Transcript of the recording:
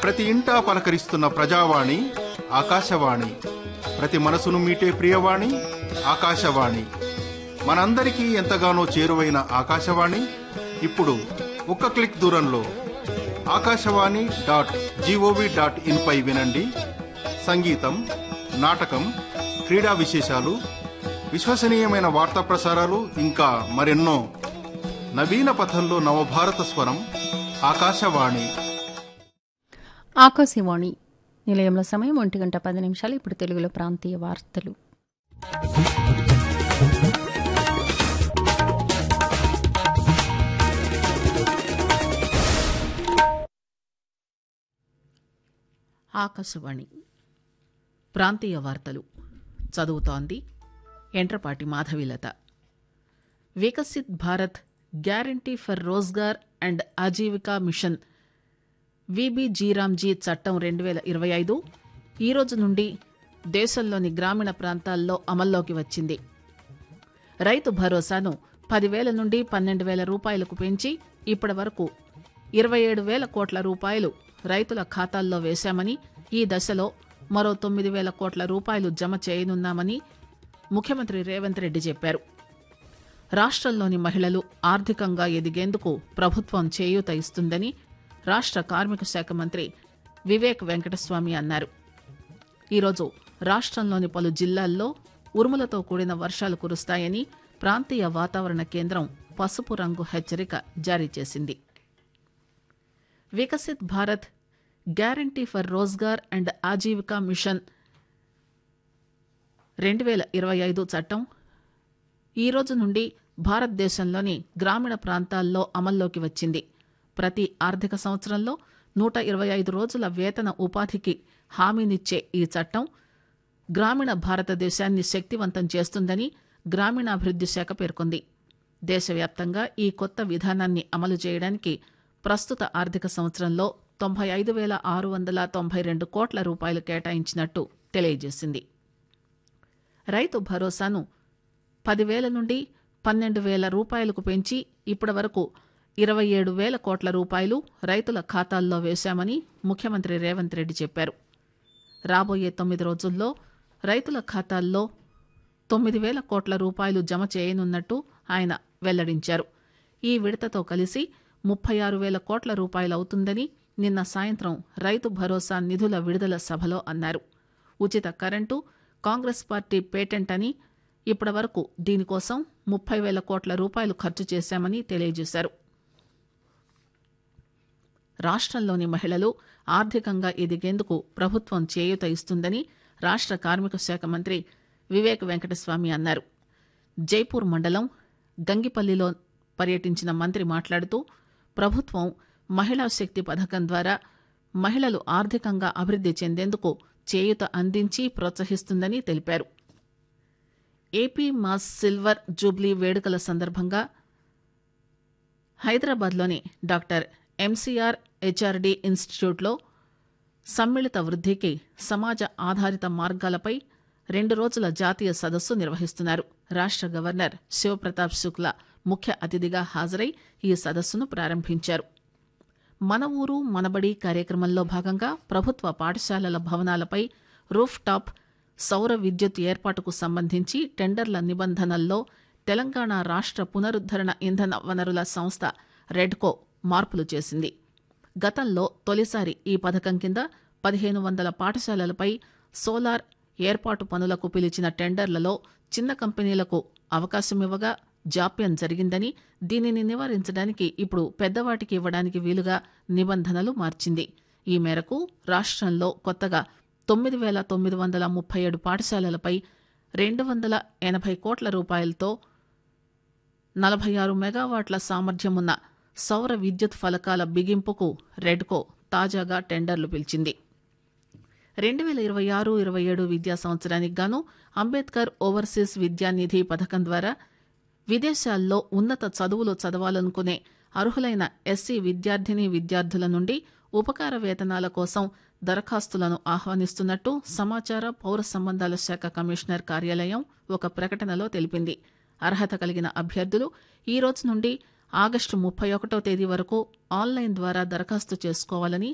ప్రతి ఇంటా పలకరిస్తున్న ప్రజావాణి ఆకాశవాణి ప్రతి మనసును మీటే ప్రియవాణి ఆకాశవాణి మనందరికీ ఎంతగానో చేరువైన ఆకాశవాణి ఇప్పుడు ఒక్క క్లిక్ దూరంలో Akashvani dot GOV dot in పై వినండి సంగీతం నాటకం క్రీడా విశేషాలు విశ్వసనీయమైన వార్తా ప్రసారాలు ఇంకా మరెన్నో నవీన పథంలో నవభారత స్వరం ఆకాశవాణి ఆకాశవాణి నిలయంలో సమయం ఒంటి గంట పది నిమిషాలు ఇప్పుడు తెలుగులో ప్రాంతీయ వార్తలు ఆకాశవాణి ప్రాంతీయ వార్తలు చదువుతోంది Entrapati Madhavilatha Viksit Bharat guarantee for Rozgar and Ajeevika mission VB G RAM G చట్టం రెండు వేల ఇరవై ఐదు ఈ రోజు నుండి దేశంలోని గ్రామీణ ప్రాంతాల్లో అమల్లోకి వచ్చింది రైతు భరోసాను పదివేల నుండి పన్నెండు వేల రూపాయలకు పెంచి ఇప్పటి వరకు ఇరవై ఏడు వేల కోట్ల రూపాయలు రైతుల ఖాతాల్లో వేశామని ఈ దశలో మరో తొమ్మిది వేల కోట్ల రూపాయలు జమ చేయనున్నామని ముఖ్యమంత్రి రేవంత్ రెడ్డి చెప్పారు రాష్ట్రంలోని మహిళలు ఆర్థికంగా ఎదిగేందుకు ప్రభుత్వం చేయూత ఇస్తుందని రాష్ట్ర కార్మిక శాఖ మంత్రి వివేక్ వెంకటస్వామి అన్నారు ఈరోజు రాష్ట్రంలోని పలు జిల్లాల్లో ఉరుములతో కూడిన వర్షాలు కురుస్తాయని ప్రాంతీయ వాతావరణ కేంద్రం పసుపు రంగు హెచ్చరిక జారీ చేసింది Viksit Bharat guarantee for Rozgar and Ajeevika mission రెండు వేల ఇరవై ఐదు చట్టం ఈ రోజు నుండి భారతదేశంలోని గ్రామీణ ప్రాంతాల్లో అమల్లోకి వచ్చింది ప్రతి ఆర్థిక సంవత్సరంలో నూట ఇరవై ఐదు రోజుల వేతన ఉపాధికి హామీనిచ్చే ఈ చట్టం గ్రామీణ భారతదేశాన్ని శక్తివంతం చేస్తుందని గ్రామీణాభివృద్ది శాఖ పేర్కొంది దేశవ్యాప్తంగా ఈ కొత్త విధానాన్ని అమలు చేయడానికి ప్రస్తుత ఆర్థిక సంవత్సరంలో తొంభై ఐదు వేల ఆరు వందల తొంభై రెండు కోట్ల రూపాయలు కేటాయించినట్టు తెలియజేసింది రైతు భరోసాను పదివేల నుండి పన్నెండు వేల రూపాయలకు పెంచి ఇప్పటి వరకు ఇరవై ఏడు వేల కోట్ల రూపాయలు రైతుల ఖాతాల్లో వేశామని ముఖ్యమంత్రి రేవంత్ రెడ్డి చెప్పారు రాబోయే తొమ్మిది రోజుల్లో రైతుల ఖాతాల్లో తొమ్మిది వేల కోట్ల రూపాయలు జమ చేయనున్నట్టు ఆయన వెల్లడించారు ఈ విడతతో కలిసి ముప్పై ఆరు వేల కోట్ల రూపాయలవుతుందని నిన్న సాయంత్రం రైతు భరోసా నిధుల విడుదల సభలో అన్నారు ఉచిత కరెంటు కాంగ్రెస్ పార్టీ పేటెంట్ అని ఇప్పటి వరకు దీనికోసం ముప్పై వేల కోట్ల రూపాయలు ఖర్చు చేశామని తెలియజేశారు రాష్ట్రంలోని మహిళలు ఆర్థికంగా ఎదిగేందుకు ప్రభుత్వం చేయూత ఇస్తుందని రాష్ట్ర కార్మిక శాఖ మంత్రి వివేక్ వెంకటస్వామి అన్నారు జైపూర్ మండలం గంగిపల్లిలో పర్యటించిన మంత్రి మాట్లాడుతూ ప్రభుత్వం మహిళా శక్తి పథకం ద్వారా మహిళలు ఆర్థికంగా అభివృద్ది చెందేందుకు చేయూత అందించి ప్రోత్సహిస్తుందని తెలిపారు ఏపీ మాస్ సిల్వర్ జూబ్లీ వేడుకల సందర్భంగా హైదరాబాద్లోని డాక్టర్ ఎంసీఆర్ హెచ్ఆర్డీ ఇన్స్టిట్యూట్లో సమ్మిళిత వృద్ధికి సమాజ ఆధారిత మార్గాలపై రెండు రోజుల జాతీయ సదస్సు నిర్వహిస్తున్నారు రాష్ట్ర గవర్నర్ శివప్రతాప్ శుక్లా ముఖ్య అతిథిగా హాజరై ఈ సదస్సును ప్రారంభించారు మన ఊరు మనబడి కార్యక్రమంలో భాగంగా ప్రభుత్వ పాఠశాలల భవనాలపై రూఫ్ టాప్ సౌర విద్యుత్ ఏర్పాటుకు సంబంధించి టెండర్ల నిబంధనల్లో తెలంగాణ రాష్ట్ర పునరుద్దరణ ఇంధన వనరుల సంస్థ రెడ్కో మార్పులు చేసింది గతంలో తొలిసారి ఈ పథకం కింద పదిహేను వందల పాఠశాలలపై సోలార్ ఏర్పాటు పనులకు పిలిచిన టెండర్లలో చిన్న కంపెనీలకు అవకాశమివ్వగా జాప్యం జరిగిందని దీనిని నివారించడానికి ఇప్పుడు పెద్దవాటికి ఇవ్వడానికి వీలుగా నిబంధనలు మార్చింది ఈ మేరకు రాష్ట్రంలో కొత్తగా తొమ్మిది వేల తొమ్మిది వందల ముప్పై ఏడు పాఠశాలలపై రెండు వందల ఎనభై కోట్ల రూపాయలతో నలభై ఆరు మెగావాట్ల సామర్థ్యమున్న సౌర విద్యుత్ ఫలకాల బిగింపుకు రెడ్కో తాజాగా టెండర్లు పిలిచింది రెండు వేల ఇరవై ఆరు ఇరవై ఏడు విద్యా సంవత్సరానికి గాను అంబేద్కర్ ఓవర్సీస్ విద్యానిధి పథకం ద్వారా విదేశాల్లో ఉన్నత చదువులు చదవాలనుకునే అర్హులైన ఎస్సీ విద్యార్థిని విద్యార్థుల నుండి ఉపకార వేతనాల కోసం దరఖాస్తులను ఆహ్వానిస్తున్నట్టు సమాచార పౌర సంబంధాల శాఖ కమిషనర్ కార్యాలయం ఒక ప్రకటనలో తెలిపింది అర్హత కలిగిన అభ్యర్థులు ఈ రోజు నుండి ఆగస్టు ముప్పై ఒకటో తేదీ వరకు ఆన్లైన్ ద్వారా దరఖాస్తు చేసుకోవాలని